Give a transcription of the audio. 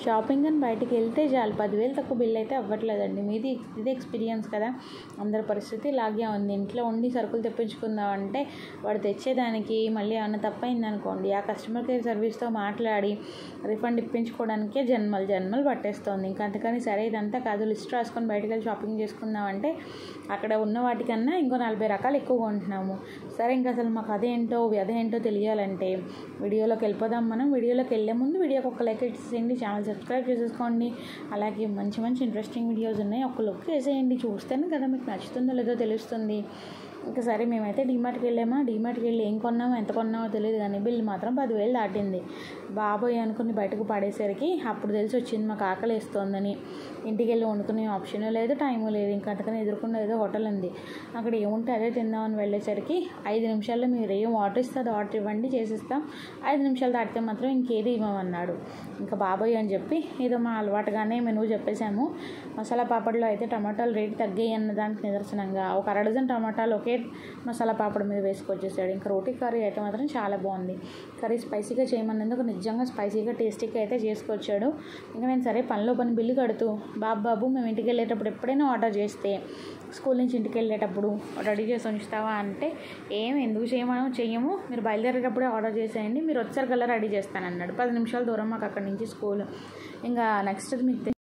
shopping అని బయటికి వెళ్తే చాలు పదివేలు తక్కువ బిల్ అయితే అవ్వట్లేదండి మీది ఇది ఎక్స్పీరియన్స్ కదా అందరి పరిస్థితి ఇలాగే ఉంది ఇంట్లో ఉండి సరుకులు తెప్పించుకుందాం అంటే వాడు తెచ్చేదానికి మళ్ళీ ఏమైనా తప్పైంది అనుకోండి ఆ కస్టమర్ కేర్ సర్వీస్తో మాట్లాడి రిఫండ్ ఇప్పించుకోవడానికే జన్మలు జన్మలు పట్టేస్తుంది ఇంకా అందుకని సరే ఇదంతా కాదు లిస్ట్ రాసుకొని బయటకు వెళ్ళి షాపింగ్ చేసుకుందాం అంటే అక్కడ ఉన్న వాటికన్నా ఇంకో నలభై రకాలు ఎక్కువ కొంటున్నాము సరే ఇంకా అసలు మాకు అదేంటో అదేంటో తెలియాలంటే వీడియోలోకి వెళ్ళిపోదాం మనం వీడియోలోకి వెళ్ళే ముందు వీడియోకి ఒక లైక్ ఇచ్చేసేయండి ఛానల్ సబ్స్క్రైబ్ చేసేసుకోండి అలాగే మంచి మంచి ఇంట్రెస్టింగ్ వీడియోస్ ఉన్నాయి ఒక లుక్ వేసేయండి చూస్తేనే కదా మీకు నచ్చుతుందో లేదో తెలుస్తుంది ఇంకా సరే మేమైతే డీమార్ట్కి వెళ్ళామా డీమార్ట్కి వెళ్ళి ఏం కొన్నామో ఎంత కొన్నామో తెలియదు కానీ బిల్ మాత్రం పదివేలు దాటింది బాబోయ్ అనుకుని బయటకు పడేసరికి అప్పుడు తెలిసి వచ్చింది మాకు ఆకలి వేస్తోందని ఇంటికి వెళ్ళి వండుకునే ఆప్షన్ లేదు టైము లేదు ఇంకా అందుకని ఎదుర్కొన్న ఏదో హోటల్ ఉంది అక్కడ ఏముంటే అదే తిందామని వెళ్ళేసరికి ఐదు నిమిషాల్లో మీరు ఏం ఆర్డర్ ఇస్తే అది ఆర్డర్ ఇవ్వండి చేసిస్తాం ఐదు నిమిషాలు దాటితే మాత్రం ఇంకేది ఇవ్వమన్నాడు ఇంకా బాబోయ్ అని చెప్పి ఏదో మా అలవాటుగానే మెనువు చెప్పేశాము మసాలా పాపడ్లో అయితే టమాటాలు రేటు తగ్గాయి అన్న దానికి నిదర్శనంగా ఒక అర డజన్ టమాటాలు ఒకే మసాలా పాపడ్ మీద వేసుకొచ్చేసాడు ఇంకా రోటీ కర్రీ అయితే మాత్రం చాలా బాగుంది కర్రీ స్పైసీగా చేయమన్నందుకు నిజంగా స్పైసీగా టేస్టీగా అయితే చేసుకొచ్చాడు ఇంకా నేను సరే పనిలో పని బిల్లు కడుతూ బాబు బాబు మేము ఇంటికి వెళ్ళేటప్పుడు ఎప్పుడైనా ఆర్డర్ చేస్తే స్కూల్ నుంచి ఇంటికి వెళ్ళేటప్పుడు రెడీ చేసి ఉంచుతావా అంటే ఏం ఎందుకు చేయమో చెయ్యము మీరు బయలుదేరేటప్పుడే ఆర్డర్ చేసేయండి మీరు వచ్చారు కల్లా రెడీ చేస్తానన్నాడు పది నిమిషాల దూరం మాకు అక్కడి నుంచి స్కూల్ ఇంకా నెక్స్ట్ మీకు